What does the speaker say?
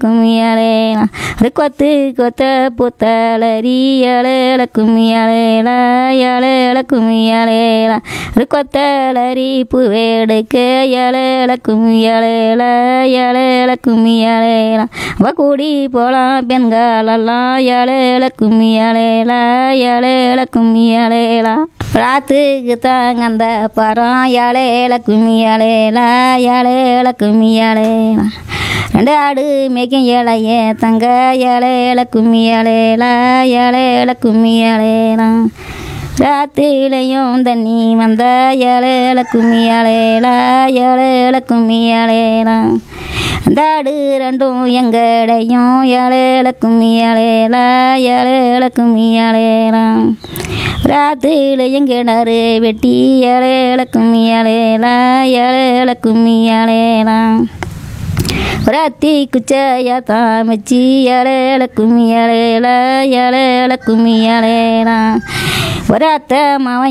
கும்மியாலேலாம் அது கொத்து கொத்த புத்தலரி ஏழேல கும்மியாலேலா ஏழேல கும்மியாலேலாம் அது கொத்தலரி பூவேடுக்க ஏழேல கும்மியாலேலா ஏழேல கும்மியாலேலாம் அவ கூடி போலாம் பெண்களெல்லாம் ஏழேல கும்மியாலேலா ஏழேல கும்மியாலேலா ராத்துக்கு தாங்க அந்த பரம் ஏழேல கும்மியாலேலா ஏழேல கும்மியாலேலா ரெண்டு ஆடு மேய்க்கும் ஏழையே தங்க ஏழேல கும்மியாலேலா ஏழேல கும்மியாலேலா ராத்திலையும் தண்ணி வந்த ஏழேல கும்மியாலேலா ஏழேல கும்மியாலேலா அந்த ஆடு ரெண்டும் எங்கடையும் ஏழேல கும்மியாலேலா ஏழேல கும்மியாலேலா ராத்திரில எங்கிணறு வெட்டி ஏழேல கும்மியாலேலா ஏழேல கும்மியாலேலா ராத்தி குச்சையா தாமச்சி ஏழேல கும்மியாலேலா ஏழேல கும்மியாலேலா ஒரு அத்தை மாவன்